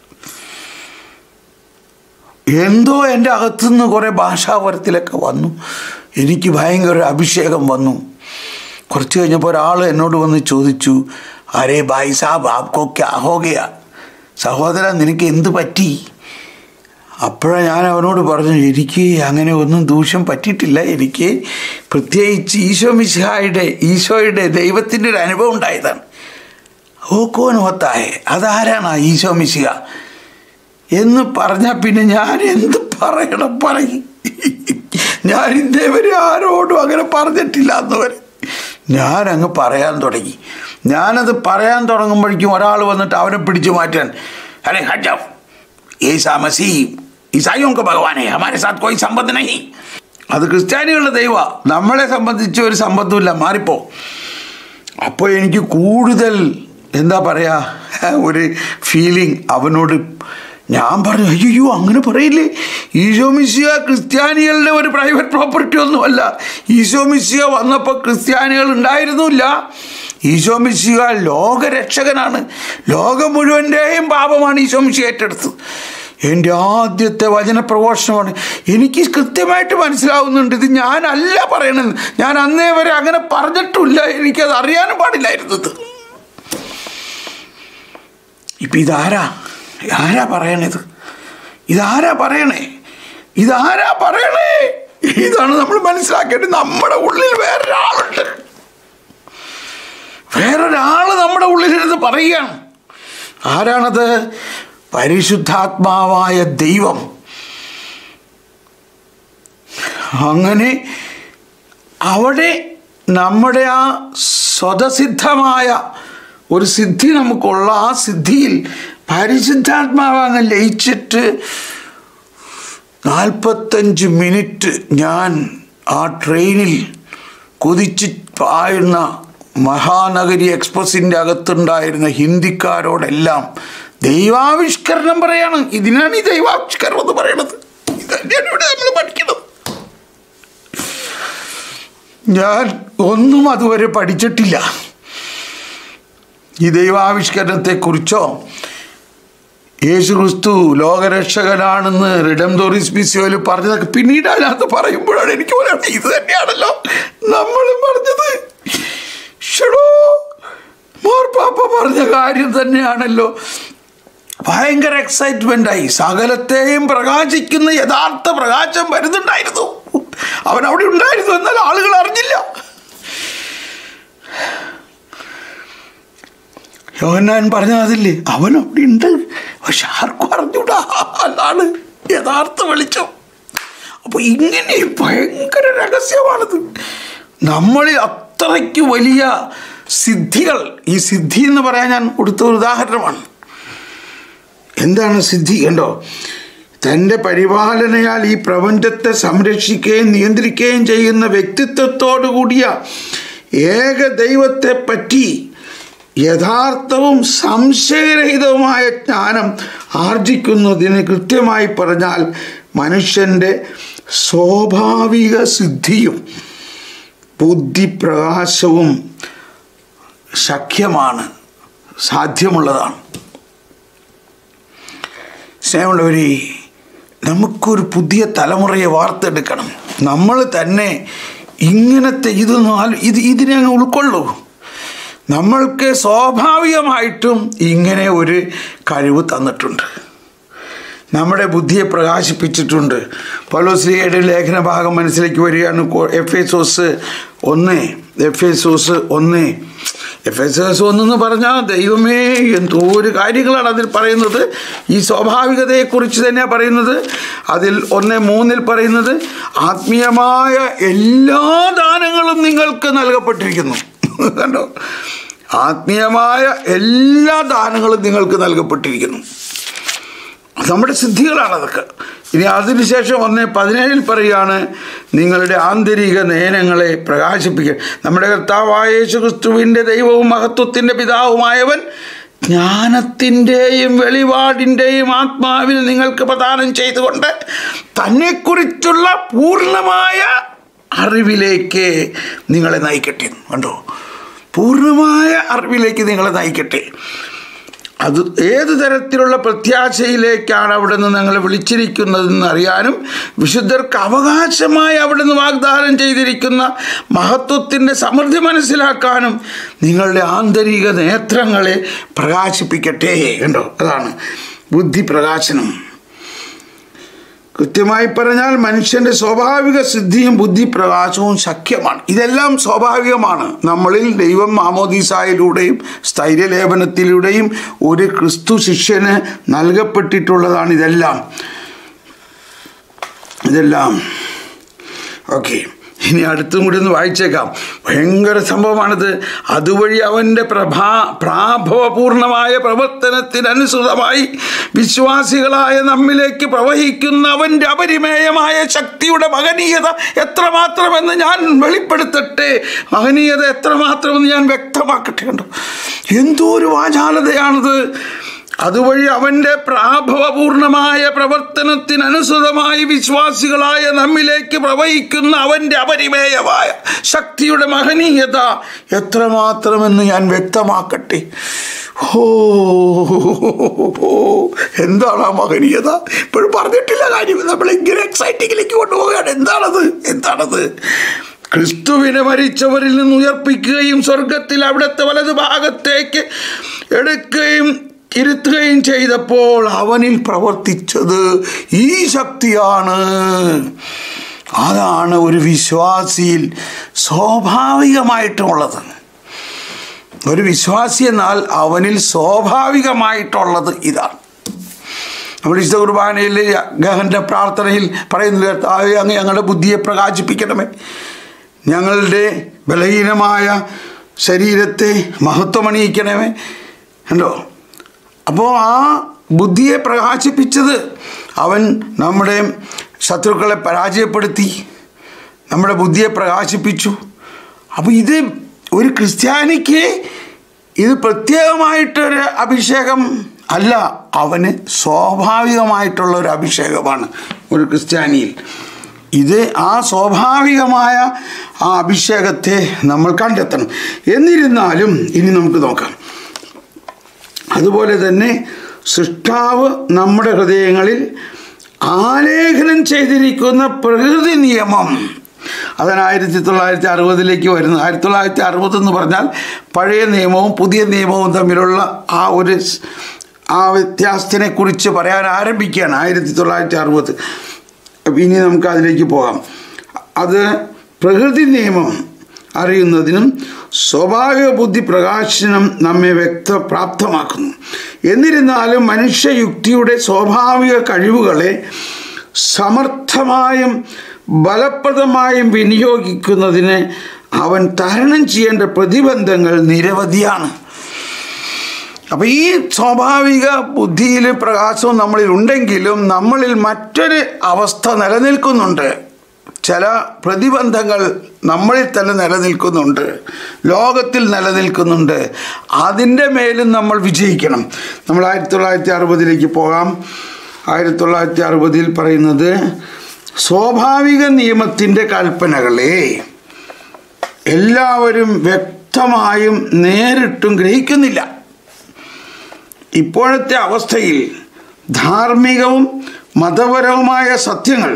എന്തോ എൻ്റെ അകത്തുനിന്ന് കുറേ ഭാഷാപരത്തിലൊക്കെ വന്നു എനിക്ക് ഭയങ്കര അഭിഷേകം വന്നു കുറച്ച് കഴിഞ്ഞപ്പോൾ ഒരാൾ എന്നോട് വന്ന് ചോദിച്ചു അരേ ഭായ് സാബ് ആപ്കോ ക്യാ ഹോ ഗയാ സഹോദരൻ നിനക്ക് എന്ത് പറ്റി അപ്പോഴാണ് ഞാൻ അവനോട് പറഞ്ഞു എനിക്ക് അങ്ങനെ ഒന്നും ദൂഷ്യം പറ്റിയിട്ടില്ല എനിക്ക് പ്രത്യേകിച്ച് ഈശോ മിശിഹായുടെ ഈശോയുടെ ദൈവത്തിൻ്റെ ഒരു അനുഭവം ഉണ്ടായതാണ് ഓ കോൻ ഹൊത്തായേ അതാരാണ് ആ ഈശോ മിശിഹ എന്ന് പറഞ്ഞാൽ പിന്നെ ഞാൻ എന്ത് പറയണം പറയും ഞാൻ ഇന്നേ വരെ ആരോടും അങ്ങനെ പറഞ്ഞിട്ടില്ല എന്ന് വരെ ഞാൻ അങ്ങ് പറയാൻ തുടങ്ങി ഞാനത് പറയാൻ തുടങ്ങുമ്പോഴേക്കും ഒരാൾ വന്നിട്ട് അവനെ പിടിച്ചു മാറ്റാൻ അരെ ഹജാവ് ഈസാ മസീ ഈസായിयों का भगवान है हमारे साथ कोई संबंध नहीं അത് ക്രിസ്ത്യാനികളുടെ ദൈവ നമ്മളെ സംബന്ധിച്ച് ഒരു സംബന്ധമില്ല മാറിപ്പോ അപ്പോൾ എനിക്ക് കൂടുതൽ എന്താ പറയുക ഒരു ഫീലിംഗ് അവനോട് ഞാൻ പറഞ്ഞു അയ്യോ അങ്ങനെ പറയില്ലേ ഈശോ മിശിയ ക്രിസ്ത്യാനികളുടെ ഒരു പ്രൈവറ്റ് പ്രോപ്പർട്ടി ഒന്നുമല്ല ഈശോ മിശിയ വന്നപ്പോൾ ക്രിസ്ത്യാനികൾ ഉണ്ടായിരുന്നില്ല ഈശോ മിശിയ ലോകരക്ഷകനാണ് ലോകം മുഴുവൻ്റെയും പാപമാണ് ഈശോ മിശിയ ഏറ്റെടുത്തത് എൻ്റെ ആദ്യത്തെ വചന പ്രഘോഷണമാണ് എനിക്ക് കൃത്യമായിട്ട് മനസ്സിലാവുന്നുണ്ട് ഇത് ഞാനല്ല പറയണത് ഞാൻ അന്നേ വരെ അങ്ങനെ പറഞ്ഞിട്ടില്ല എനിക്കത് അറിയാനും പാടില്ലായിരുന്നത് ഇപ്പം ഇതാരാ ആരാ പറയണത് ഇതാരാ പറയണേ ഇതാരാ പറയണേ ഇതാണ് നമ്മൾ മനസ്സിലാക്കേണ്ടത് നമ്മുടെ ഉള്ളിൽ വേറൊരാളുണ്ട് വേറൊരാൾ നമ്മുടെ ഉള്ളിലിരുന്ന് പറയുകയാണ് ആരാണത് പരിശുദ്ധാത്മാവായ ദൈവം അങ്ങനെ അവിടെ നമ്മുടെ ആ സ്വതസിദ്ധമായ ഒരു സിദ്ധി നമുക്കുള്ള ആ സിദ്ധിയിൽ പരിശുദ്ധാത്മാവ് അങ്ങ് ലയിച്ചിട്ട് നാൽപ്പത്തഞ്ച് മിനിറ്റ് ഞാൻ ആ ട്രെയിനിൽ കുതിച്ച് പായുന്ന മഹാനഗരി എക്സ്പ്രസിൻ്റെ അകത്തുണ്ടായിരുന്ന ഹിന്ദിക്കാരോടെല്ലാം ദൈവാവിഷ്കരണം പറയാണ് ഇതിനാണ് ഈ ദൈവാവിഷ്കരണം എന്ന് പറയണത് ഇതന്നെയാണ് ഇവിടെ നമ്മൾ പഠിക്കുന്നത് ഞാൻ ഒന്നും അതുവരെ പഠിച്ചിട്ടില്ല ഈ ദൈവാവിഷ്കരണത്തെക്കുറിച്ചോ യേശു ക്രിസ്തു ലോകരക്ഷകനാണെന്ന് റിഡംതോറിസ് ബിസിയോയിൽ പറഞ്ഞതൊക്കെ പിന്നീട് അതിനകത്ത് പറയുമ്പോഴാണ് എനിക്ക് പറയുന്നത് ഇത് തന്നെയാണല്ലോ നമ്മളും പറഞ്ഞത് ഷടോ മോർപ്പാപ്പ പറഞ്ഞ കാര്യം തന്നെയാണല്ലോ ഭയങ്കര എക്സൈറ്റ്മെൻ്റ് ആയി സകലത്തെയും പ്രകാശിക്കുന്ന യഥാർത്ഥ പ്രകാശം വരുന്നുണ്ടായിരുന്നു അവൻ അവിടെ ഉണ്ടായിരുന്നു എന്നാൽ ആളുകൾ അറിഞ്ഞില്ല യോഹന്നാൻ പറഞ്ഞ അതില്ലേ അവൻ അവിടെ ഉണ്ട് പക്ഷെ ആർക്കും അറിഞ്ഞൂടാ അതാണ് യഥാർത്ഥ വെളിച്ചം അപ്പോൾ ഇങ്ങനെ ഭയങ്കര രഹസ്യമാണിത് നമ്മളിൽ അത്രയ്ക്ക് വലിയ സിദ്ധികൾ ഈ സിദ്ധി എന്ന് പറയാൻ ഞാൻ കൊടുത്ത ഒരു ഉദാഹരണമാണ് എന്താണ് സിദ്ധി കണ്ടോ തൻ്റെ പരിപാലനയാൽ ഈ പ്രപഞ്ചത്തെ സംരക്ഷിക്കുകയും നിയന്ത്രിക്കുകയും ചെയ്യുന്ന വ്യക്തിത്വത്തോടു കൂടിയ ഏക ദൈവത്തെ പറ്റി യഥാർത്ഥവും സംശയരഹിതവുമായ ജ്ഞാനം ആർജിക്കുന്നതിന് കൃത്യമായി പറഞ്ഞാൽ മനുഷ്യൻ്റെ സ്വാഭാവിക സിദ്ധിയും ബുദ്ധിപ്രകാശവും ശക്യമാണ് സാധ്യമുള്ളതാണ് സ്നേഹമുള്ളവരെ നമുക്കൊരു പുതിയ തലമുറയെ വാർത്തെടുക്കണം നമ്മൾ തന്നെ ഇങ്ങനത്തെ ഇതൊന്നും ആലോ ഇത് ഇതിനെ അങ്ങ് ഉൾക്കൊള്ളൂ നമ്മൾക്ക് സ്വാഭാവികമായിട്ടും ഇങ്ങനെ ഒരു കഴിവ് തന്നിട്ടുണ്ട് നമ്മുടെ ബുദ്ധിയെ പ്രകാശിപ്പിച്ചിട്ടുണ്ട് പൗലോസ്ലിയുടെ ലേഖന ഭാഗം മനസ്സിലേക്ക് വരികയാണ് എഫ് എസോസ് ഒന്ന് എഫ് എസോസ് ഒന്ന് എഫ് എസ് എസ് ഒന്നെന്ന് പറഞ്ഞാൽ ദൈവമേ എന്തോ ഒരു കാര്യങ്ങളാണ് അതിൽ പറയുന്നത് ഈ സ്വാഭാവികതയെക്കുറിച്ച് തന്നെയാണ് പറയുന്നത് അതിൽ ഒന്ന് മൂന്നിൽ പറയുന്നത് ആത്മീയമായ എല്ലാ ദാനങ്ങളും നിങ്ങൾക്ക് നൽകപ്പെട്ടിരിക്കുന്നു കണ്ടോ ആത്മീയമായ എല്ലാ ദാനങ്ങളും നിങ്ങൾക്ക് നൽകപ്പെട്ടിരിക്കുന്നു നമ്മുടെ സിദ്ധികളാണ് അതൊക്കെ ഇനി അതിനുശേഷം ഒന്ന് പതിനേഴിൽ പറയുകയാണ് നിങ്ങളുടെ ആന്തരിക നയനങ്ങളെ പ്രകാശിപ്പിക്കുക നമ്മുടെ കർത്താവായ യേശു ക്രിസ്തുവിൻ്റെ ദൈവവും മഹത്വത്തിൻ്റെ പിതാവുമായവൻ ജ്ഞാനത്തിൻ്റെയും വെളിപാടിൻ്റെയും ആത്മാവിൽ നിങ്ങൾക്ക് പ്രദാനം ചെയ്തുകൊണ്ട് തന്നെക്കുറിച്ചുള്ള പൂർണ്ണമായ അറിവിലേക്ക് നിങ്ങളെ നയിക്കട്ടെ കണ്ടോ പൂർണ്ണമായ അറിവിലേക്ക് നിങ്ങളെ നയിക്കട്ടെ അത് ഏത് തരത്തിലുള്ള പ്രത്യാശയിലേക്കാണ് അവിടെ നിന്ന് ഞങ്ങളെ വിളിച്ചിരിക്കുന്നതെന്ന് അറിയാനും വിശുദ്ധർക്ക് അവകാശമായി അവിടെ നിന്ന് വാഗ്ദാനം ചെയ്തിരിക്കുന്ന മഹത്വത്തിൻ്റെ സമൃദ്ധി മനസ്സിലാക്കാനും നിങ്ങളുടെ ആന്തരിക നേത്രങ്ങളെ പ്രകാശിപ്പിക്കട്ടെ കണ്ടോ അതാണ് ബുദ്ധി പ്രകാശനം കൃത്യമായി പറഞ്ഞാൽ മനുഷ്യൻ്റെ സ്വാഭാവിക സിദ്ധിയും ബുദ്ധിപ്രകാശവും ശക്യമാണ് ഇതെല്ലാം സ്വാഭാവികമാണ് നമ്മളിൽ ദൈവം മാമോദീസായിലൂടെയും സ്ഥൈര്യലേപനത്തിലൂടെയും ഒരു ക്രിസ്തു ശിഷ്യന് നൽകപ്പെട്ടിട്ടുള്ളതാണ് ഇതെല്ലാം ഇതെല്ലാം ഓക്കെ ഇനി അടുത്തും കൂടി ഒന്ന് വായിച്ചേക്കാം ഭയങ്കര സംഭവമാണിത് അതുവഴി അവൻ്റെ പ്രഭാ പ്രാഭവപൂർണമായ പ്രവർത്തനത്തിനനുസൃതമായി വിശ്വാസികളായ നമ്മിലേക്ക് പ്രവഹിക്കുന്ന അവൻ്റെ അപരിമേയമായ ശക്തിയുടെ മഹനീയത എത്രമാത്രമെന്ന് ഞാൻ വെളിപ്പെടുത്തട്ടെ മഹനീയത എത്രമാത്രമെന്ന് ഞാൻ വ്യക്തമാക്കട്ടെ കണ്ടോ എന്തോ ഒരു വാചാലതയാണിത് അതുവഴി അവൻ്റെ പ്രാഭവപൂർണമായ പ്രവർത്തനത്തിനനുസൃതമായി വിശ്വാസികളായ നമ്മിലേക്ക് പ്രവഹിക്കുന്ന അവൻ്റെ അപരിമേയമായ ശക്തിയുടെ മഹനീയത എത്രമാത്രമെന്ന് ഞാൻ വ്യക്തമാക്കട്ടെ ഓ എന്താണ് ആ മഹനീയത ഇപ്പോഴും പറഞ്ഞിട്ടില്ല കാര്യം നമ്മൾ ഇങ്ങനെ എക്സൈറ്റിങ്ങിലേക്ക് കൊണ്ടുപോവുകയാണ് എന്താണത് എന്താണത് ക്രിസ്തുവിനെ മരിച്ചവരിൽ നിന്ന് ഉയർപ്പിക്കുകയും സ്വർഗത്തിൽ അവിടുത്തെ വലതു ഭാഗത്തേക്ക് എടുക്കുകയും ഇരുത്തുകയും ചെയ്തപ്പോൾ അവനിൽ പ്രവർത്തിച്ചത് ഈ ശക്തിയാണ് അതാണ് ഒരു വിശ്വാസിയിൽ സ്വാഭാവികമായിട്ടുള്ളത് ഒരു വിശ്വാസി എന്നാൽ അവനിൽ സ്വാഭാവികമായിട്ടുള്ളത് ഇതാണ് നമ്മൾ വിശുദ്ധ കുർബാനയിൽ ഗഹൻ്റെ പ്രാർത്ഥനയിൽ പറയുന്നത് കർത്താവേ അങ്ങ് ഞങ്ങളുടെ ബുദ്ധിയെ പ്രകാശിപ്പിക്കണമേ ഞങ്ങളുടെ ബലഹീനമായ ശരീരത്തെ മഹത്വമണിയിക്കണമേ കണ്ടോ അപ്പോൾ ആ ബുദ്ധിയെ പ്രകാശിപ്പിച്ചത് അവൻ നമ്മുടെ ശത്രുക്കളെ പരാജയപ്പെടുത്തി നമ്മുടെ ബുദ്ധിയെ പ്രകാശിപ്പിച്ചു അപ്പോൾ ഇത് ഒരു ക്രിസ്ത്യാനിക്ക് ഇത് പ്രത്യേകമായിട്ടൊരു അഭിഷേകം അല്ല അവന് സ്വാഭാവികമായിട്ടുള്ള ഒരു അഭിഷേകമാണ് ഒരു ക്രിസ്ത്യാനിയിൽ ഇത് ആ സ്വാഭാവികമായ ആ അഭിഷേകത്തെ നമ്മൾ കണ്ടെത്തണം എന്നിരുന്നാലും ഇനി നമുക്ക് നോക്കാം അതുപോലെ തന്നെ സൃഷ്ടാവ് നമ്മുടെ ഹൃദയങ്ങളിൽ ആലേഖനം ചെയ്തിരിക്കുന്ന പ്രകൃതി നിയമം അതാണ് ആയിരത്തി തൊള്ളായിരത്തി അറുപതിലേക്ക് വരുന്നത് ആയിരത്തി തൊള്ളായിരത്തി അറുപത് എന്ന് പറഞ്ഞാൽ പഴയ നിയമവും പുതിയ നിയമവും തമ്മിലുള്ള ആ ഒരു സ്- ആ വ്യത്യാസത്തിനെ കുറിച്ച് പറയാൻ ആരംഭിക്കുകയാണ് ആയിരത്തി തൊള്ളായിരത്തി അറുപത് ഇനി നമുക്ക് അതിലേക്ക് പോകാം അത് പ്രകൃതി നിയമം അറിയുന്നതിനും സ്വാഭാവിക ബുദ്ധി പ്രകാശനം നമ്മെ വ്യക്തപ്രാപ്തമാക്കുന്നു എന്നിരുന്നാലും മനുഷ്യയുക്തിയുടെ സ്വാഭാവിക കഴിവുകളെ സമർത്ഥമായും ഫലപ്രദമായും വിനിയോഗിക്കുന്നതിന് അവൻ തരണം ചെയ്യേണ്ട പ്രതിബന്ധങ്ങൾ നിരവധിയാണ് അപ്പോൾ ഈ സ്വാഭാവിക ബുദ്ധിയിൽ പ്രകാശവും നമ്മളിൽ ഉണ്ടെങ്കിലും നമ്മളിൽ മറ്റൊരു അവസ്ഥ നിലനിൽക്കുന്നുണ്ട് ചില പ്രതിബന്ധങ്ങൾ നമ്മളിൽ തന്നെ നിലനിൽക്കുന്നുണ്ട് ലോകത്തിൽ നിലനിൽക്കുന്നുണ്ട് അതിൻ്റെ മേലും നമ്മൾ വിജയിക്കണം നമ്മൾ ആയിരത്തി തൊള്ളായിരത്തി അറുപതിലേക്ക് പോകാം ആയിരത്തി തൊള്ളായിരത്തി അറുപതിൽ പറയുന്നത് സ്വാഭാവിക നിയമത്തിൻ്റെ കൽപ്പനകളെ എല്ലാവരും വ്യക്തമായും നേരിട്ടും ഗ്രഹിക്കുന്നില്ല ഇപ്പോഴത്തെ അവസ്ഥയിൽ ധാർമ്മികവും മതപരവുമായ സത്യങ്ങൾ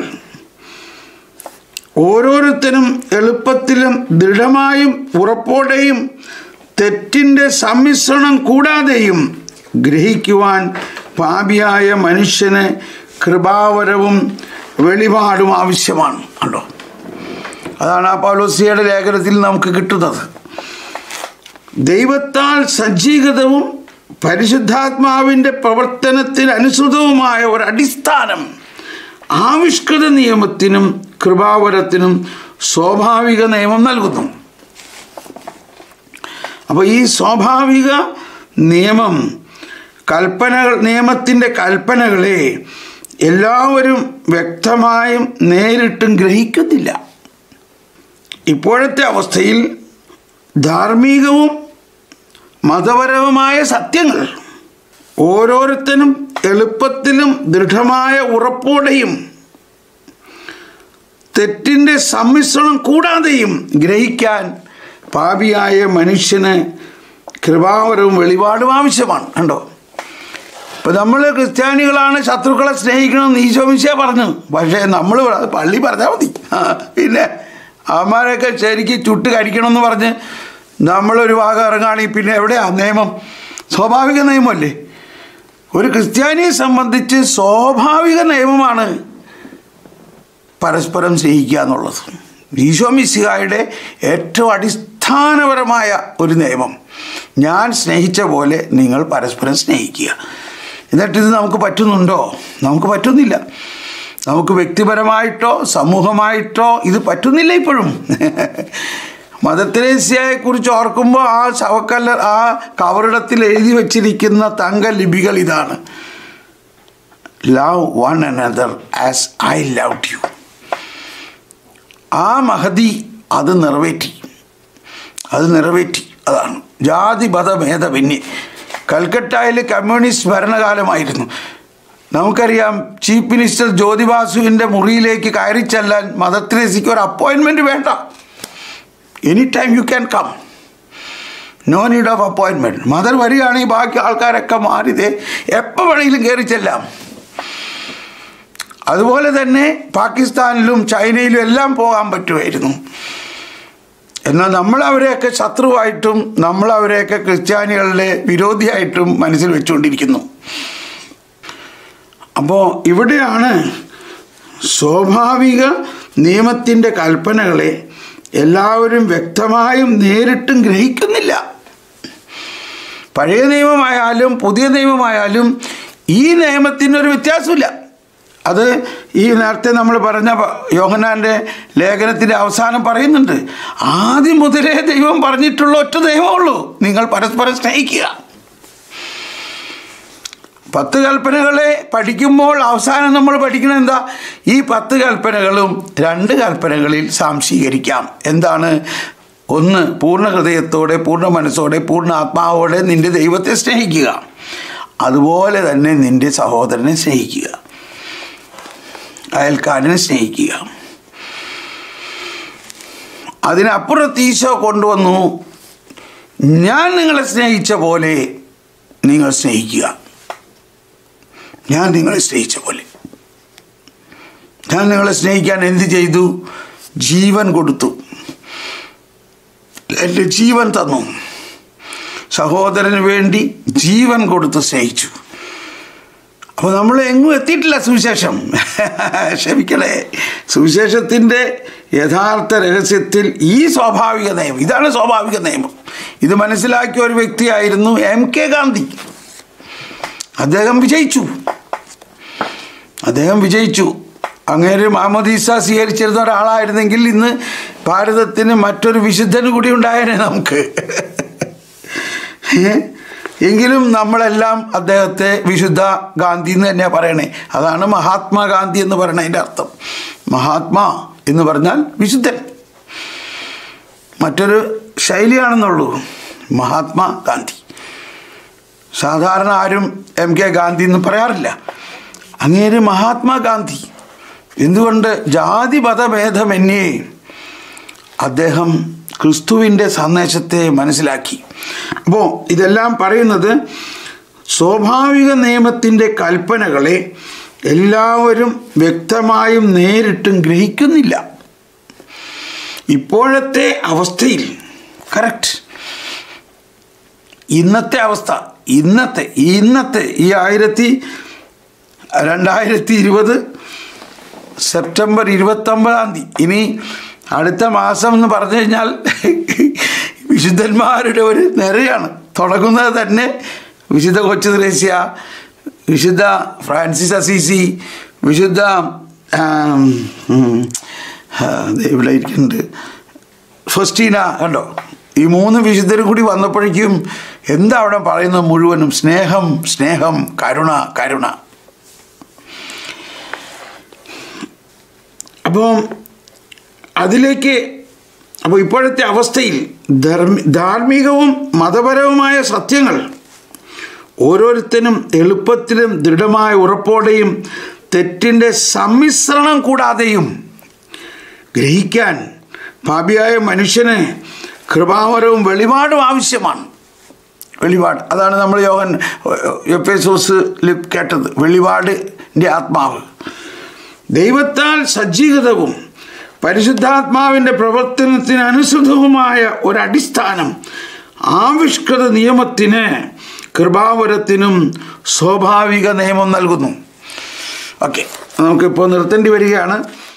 ഓരോരുത്തരും എളുപ്പത്തിലും ദൃഢമായും ഉറപ്പോടെയും തെറ്റിൻ്റെ സമ്മിശ്രണം കൂടാതെയും ഗ്രഹിക്കുവാൻ പാപിയായ മനുഷ്യന് കൃപാവരവും വെളിപാടും ആവശ്യമാണ് കണ്ടോ അതാണ് ആ പൗലോസിയുടെ ലേഖനത്തിൽ നമുക്ക് കിട്ടുന്നത് ദൈവത്താൽ സജ്ജീകൃതവും പരിശുദ്ധാത്മാവിൻ്റെ പ്രവർത്തനത്തിന് അനുസൃതവുമായ ഒരു അടിസ്ഥാനം ആവിഷ്കൃത നിയമത്തിനും കൃപാവരത്തിനും സ്വാഭാവിക നിയമം നൽകുന്നു അപ്പോൾ ഈ സ്വാഭാവിക നിയമം കൽപ്പനകൾ നിയമത്തിൻ്റെ കൽപ്പനകളെ എല്ലാവരും വ്യക്തമായും നേരിട്ടും ഗ്രഹിക്കുന്നില്ല ഇപ്പോഴത്തെ അവസ്ഥയിൽ ധാർമ്മികവും മതപരവുമായ സത്യങ്ങൾ ഓരോരുത്തരും എളുപ്പത്തിലും ദൃഢമായ ഉറപ്പോടെയും തെറ്റിൻ്റെ സമ്മിശ്രണം കൂടാതെയും ഗ്രഹിക്കാൻ പാപിയായ മനുഷ്യന് കൃപാവരവും വെളിപാടും ആവശ്യമാണ് കണ്ടോ ഇപ്പം നമ്മൾ ക്രിസ്ത്യാനികളാണ് ശത്രുക്കളെ സ്നേഹിക്കണമെന്ന് ഈശോമിശേ പറഞ്ഞു പക്ഷേ നമ്മൾ പള്ളി പറഞ്ഞാൽ മതി ആ, പിന്നെ അവന്മാരെയൊക്കെ ശരിക്കും ചുട്ട് കരിക്കണമെന്ന് പറഞ്ഞ് നമ്മളൊരു ഭാഗം ഇറങ്ങുകയാണെങ്കിൽ പിന്നെ എവിടെയാ നിയമം സ്വാഭാവിക നിയമമല്ലേ ഒരു ക്രിസ്ത്യാനിയെ സംബന്ധിച്ച് സ്വാഭാവിക നിയമമാണ് പരസ്പരം സ്നേഹിക്കുക എന്നുള്ളത് ഈശോ മിശിഹായുടെ ഏറ്റവും അടിസ്ഥാനപരമായ ഒരു നിയമം ഞാൻ സ്നേഹിച്ച പോലെ നിങ്ങൾ പരസ്പരം സ്നേഹിക്കുക എന്നിട്ട് ഇത് നമുക്ക് പറ്റുന്നുണ്ടോ നമുക്ക് പറ്റുന്നില്ല നമുക്ക് വ്യക്തിപരമായിട്ടോ സമൂഹമായിട്ടോ ഇത് പറ്റുന്നില്ല ഇപ്പോഴും മദർ തെരേസ്യയെ കുറിച്ച് ഓർക്കുമ്പോൾ ആ ശവക്കല്ല ആ കവറിടത്തിൽ എഴുതി വച്ചിരിക്കുന്ന തങ്ക ലിപികൾ ഇതാണ് love one another as I love you ആ മഹതി അത് നിറവേറ്റി അത് നിറവേറ്റി അതാണ് ജാതി മതഭേദമന്യേ കൽക്കട്ടയിൽ കമ്മ്യൂണിസ്റ്റ് ഭരണകാലമായിരുന്നു നമുക്കറിയാം ചീഫ് മിനിസ്റ്റർ ജ്യോതിബാസുവിൻ്റെ മുറിയിലേക്ക് കയറി ചെല്ലാൻ മദർ തെരേസയ്ക്ക് ഒരു അപ്പോയിൻമെൻറ്റ് വേണ്ട any time you can come no need of appointment Mother വരികയാണെങ്കിൽ ബാക്കി ആൾക്കാരൊക്കെ മാറിയത് എപ്പോൾ വേണമെങ്കിലും കയറി ചെല്ലാം അതുപോലെ തന്നെ പാകിസ്ഥാനിലും ചൈനയിലും എല്ലാം പോകാൻ പറ്റുമായിരുന്നു എന്നാൽ നമ്മൾ അവരെയൊക്കെ ശത്രുവായിട്ടും നമ്മൾ അവരെയൊക്കെ ക്രിസ്ത്യാനികളുടെ വിരോധിയായിട്ടും മനസ്സിൽ വെച്ചുകൊണ്ടിരിക്കുന്നു അപ്പോൾ ഇവിടെയാണ് സ്വാഭാവിക നിയമത്തിൻ്റെ കൽപ്പനകളെ എല്ലാവരും വ്യക്തമായും നേരിട്ടും ഗ്രഹിക്കുന്നില്ല പഴയ നിയമമായാലും പുതിയ നിയമമായാലും ഈ നിയമത്തിനൊരു വ്യത്യാസമില്ല അത് ഈ നേരത്തെ നമ്മൾ പറഞ്ഞ പ- യോഹന്നാൻ്റെ ലേഖനത്തിൻ്റെ അവസാനം പറയുന്നുണ്ട് ആദ്യം മുതലേ ദൈവം പറഞ്ഞിട്ടുള്ള ഒറ്റ ദൈവമുള്ളൂ നിങ്ങൾ പരസ്പരം സ്നേഹിക്കുക പത്ത് കൽപ്പനകളെ പഠിക്കുമ്പോൾ അവസാനം നമ്മൾ പഠിക്കുന്നത് എന്താ ഈ പത്ത് കൽപ്പനകളും രണ്ട് കൽപ്പനകളിൽ സാംശീകരിക്കാം എന്താണ് ഒന്ന് പൂർണ്ണ ഹൃദയത്തോടെ പൂർണ്ണ മനസ്സോടെ പൂർണ്ണ ആത്മാവോടെ നിന്റെ ദൈവത്തെ സ്നേഹിക്കുക അതുപോലെ തന്നെ നിന്റെ സഹോദരനെ സ്നേഹിക്കുക അയൽക്കാരനെ സ്നേഹിക്കുക അതിനപ്പുറത്ത് ഈശോ കൊണ്ടുവന്നു ഞാൻ നിങ്ങളെ സ്നേഹിച്ച പോലെ നിങ്ങൾ സ്നേഹിക്കുക ഞാൻ നിങ്ങളെ സ്നേഹിച്ച പോലെ ഞാൻ നിങ്ങളെ സ്നേഹിക്കാൻ എന്ത് ചെയ്തു ജീവൻ കൊടുത്തു എൻ്റെ ജീവൻ തന്നു സഹോദരന് വേണ്ടി ജീവൻ കൊടുത്ത് സ്നേഹിച്ചു അപ്പോൾ നമ്മൾ എങ്ങും എത്തിയിട്ടില്ല സുവിശേഷം ക്ഷമിക്കണേ സുവിശേഷത്തിൻ്റെ യഥാർത്ഥ രഹസ്യത്തിൽ ഈ സ്വാഭാവിക നിയമം ഇതാണ് സ്വാഭാവിക നിയമം ഇത് മനസ്സിലാക്കിയ ഒരു വ്യക്തിയായിരുന്നു എം കെ ഗാന്ധി അദ്ദേഹം വിജയിച്ചു അദ്ദേഹം വിജയിച്ചു അങ്ങേര് മാമോദീസ സ്വീകരിച്ചിരുന്ന ഒരാളായിരുന്നെങ്കിൽ ഇന്ന് ഭാരതത്തിന് മറ്റൊരു വിശുദ്ധന് കൂടി ഉണ്ടായേനെ നമുക്ക് ഏ? എങ്കിലും നമ്മളെല്ലാം അദ്ദേഹത്തെ വിശുദ്ധ ഗാന്ധി എന്ന് തന്നെയാണ് പറയണേ അതാണ് മഹാത്മാഗാന്ധി എന്ന് പറയണതിൻ്റെ അർത്ഥം മഹാത്മാ എന്ന് പറഞ്ഞാൽ വിശുദ്ധൻ മറ്റൊരു ശൈലിയാണെന്നുള്ളൂ മഹാത്മാ ഗാന്ധി സാധാരണ ആരും എം കെ ഗാന്ധി എന്ന് പറയാറില്ല അങ്ങേര് മഹാത്മാഗാന്ധി എന്തുകൊണ്ട് ജാതി മതഭേദമന്യേ അദ്ദേഹം ക്രിസ്തുവിൻ്റെ സന്ദേശത്തെ മനസ്സിലാക്കി അപ്പോൾ ഇതെല്ലാം പറയുന്നത് സ്വാഭാവിക നിയമത്തിൻ്റെ കൽപ്പനകളെ എല്ലാവരും വ്യക്തമായും നേരിട്ടും ഗ്രഹിക്കുന്നില്ല ഇപ്പോഴത്തെ അവസ്ഥയിൽ കറക്റ്റ് ഇന്നത്തെ അവസ്ഥ ഇന്നത്തെ ഇന്നത്തെ ഈ ആയിരത്തി രണ്ടായിരത്തി ഇരുപത് സെപ്റ്റംബർ ഇരുപത്തൊമ്പതാം തീയതി ഇനി അടുത്ത മാസം എന്ന് പറഞ്ഞു കഴിഞ്ഞാൽ വിശുദ്ധന്മാരുടെ ഒരു നിരയാണ് തുടങ്ങുന്നത് തന്നെ വിശുദ്ധ കൊച്ചു ത്രേസ്യ വിശുദ്ധ ഫ്രാൻസിസ് അസീസി വിശുദ്ധ ആം, ഉം, ആ, ദേ ഇവിടെ ഇരിക്കുന്നുണ്ട് ഫസ്റ്റീന കണ്ടോ ഈ മൂന്ന് വിശുദ്ധരും കൂടി വന്നപ്പോഴേക്കും എന്താ അവിടെ പറയുന്നത് മുഴുവനും സ്നേഹം സ്നേഹം കരുണ കരുണ അപ്പോൾ അതിലേക്ക് അപ്പോൾ ഇപ്പോഴത്തെ അവസ്ഥയിൽ ധർമ്മി ധാർമ്മികവും മതപരവുമായ സത്യങ്ങൾ ഓരോരുത്തരും എളുപ്പത്തിലും ദൃഢമായ ഉറപ്പോടെയും തെറ്റിൻ്റെ സമ്മിശ്രണം കൂടാതെയും ഗ്രഹിക്കാൻ പാപിയായ മനുഷ്യന് കൃപാവരവും വെളിപാടും ആവശ്യമാണ് വെളിപാട് അതാണ് നമ്മൾ യോഹൻ എഫ് എസോസിൽ കേട്ടത് വെളിപാടിൻ്റെ ആത്മാവ് ദൈവത്താൽ സജ്ജീകൃതവും പരിശുദ്ധാത്മാവിൻ്റെ പ്രവർത്തനത്തിന് അനുസൃതവുമായ ഒരടിസ്ഥാനം ആവിഷ്കൃത നിയമത്തിന് കൃപാവരത്തിനും സ്വാഭാവിക നിയമം നൽകുന്നു ഓക്കെ നമുക്കിപ്പോൾ നിർത്തേണ്ടി വരികയാണ്